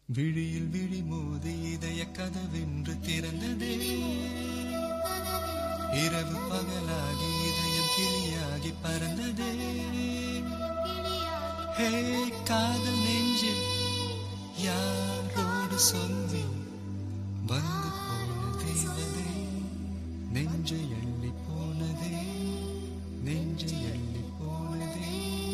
விழியில் விழி மோதி இதய கதவென்று திறந்ததே இரவு பகலாகி இதயம் கிளியாகி பறந்ததே ஹே காதல் நெஞ்சில் யாரோடு சொல்லி வந்து போன தேவதே நெஞ்சை அள்ளி போனதே நெஞ்சை அள்ளி போனதே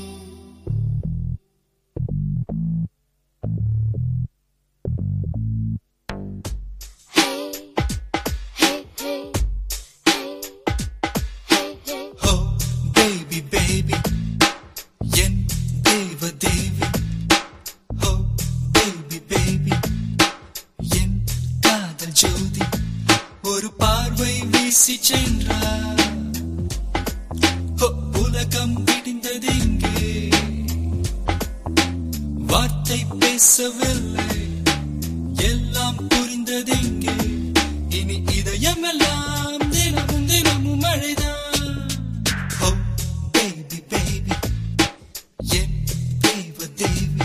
ஓ பேபி பேபி என் தேவ தேவி ஓ பேபி பேபி என் காதல் ஜோதி ஒரு பார்வை வீசி சென்றார் ஓ, உலகம் விடிந்தது இங்கே வார்த்தை பேசவில்லை எல்லாம் புரிந்தது இங்கே இனி இதயமெல்லாம் தினமும் தினமும் மழைதான் ஓ பேபி பேபி என் தேவ தேவி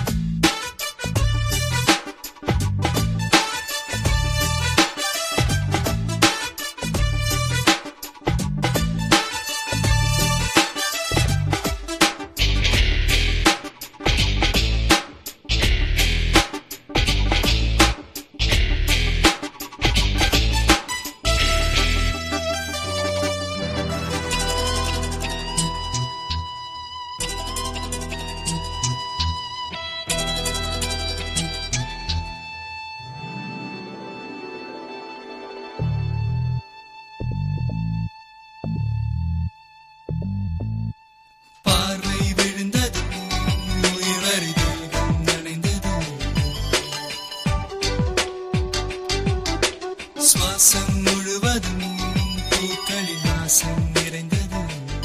பார்வை விழுந்தது உயிர் வரிதேகம் நனைந்தது சுவாசம் முழுவதும் பூக்களின் வாசம் நிறைந்தது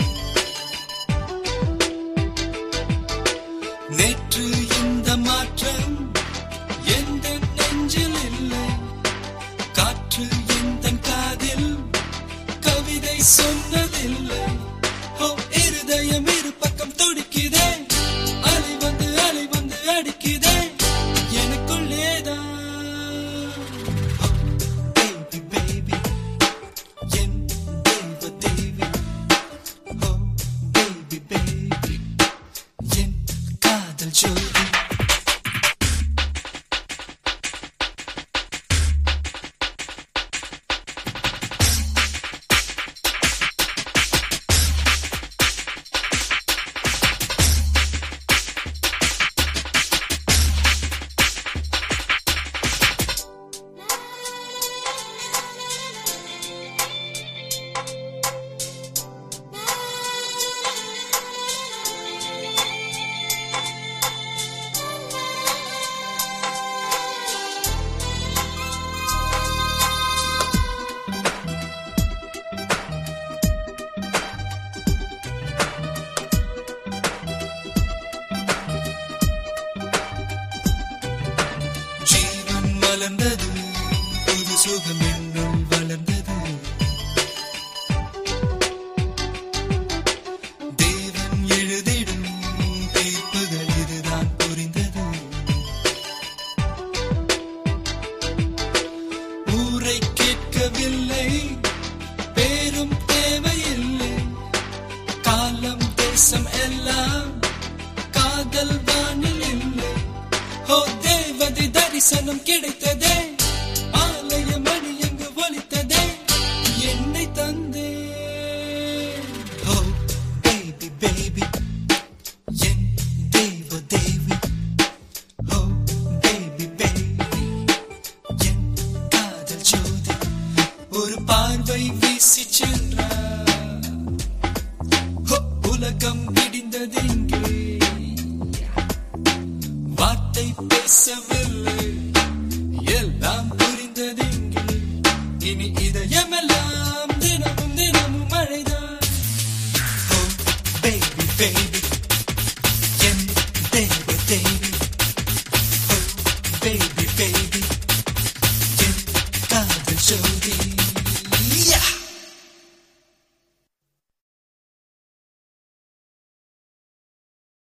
நேற்று இந்த மாற்றம் எந்த நெஞ்சில் இல்லை காற்று எந்த காதில் கவிதை சொன்னதில்லை ஓ இருதயம் இரு பக்கம் துடிக்குதே அலை வந்து அலை வந்து அடிக்குதே எனக்குள்ளேதான் பேபி பேபி என் தேவ தேவி ஓ பேபி பேபி என் காதல் ஜோதி ஜீவன் மலர்ந்தது புது சுகம் என்னுள் வளர்ந்தது தேவன் எழுதிடும் தீர்ப்புகள் இதுதான் புரிந்தது ஊரை கேட்கவில்லை பேரும் தேவையில்லை காலம் தேசம் எல்லாம் காதல் வானில் இல்லை ஓ தேவதை தரிசனம் கிடைத்ததே ஆலய மணி எங்கு ஒலித்ததே என்னை தந்தே ஓ பேபி பேபி என் தேவ தேவி ஓ பேபி பேபி என் காதல் ஜோதி ஒரு பார்வை வீசி சென்றார் ஓ, உலகம் விடிந்தது இங்கே வார்த்தை பேசவில்லை எல்லாம் புரிந்தது இங்கே இனி இதயமெல்லாம் தினமும் தினமும் மழைதான் ஓ பேபி பேபி என் தேவ தேவி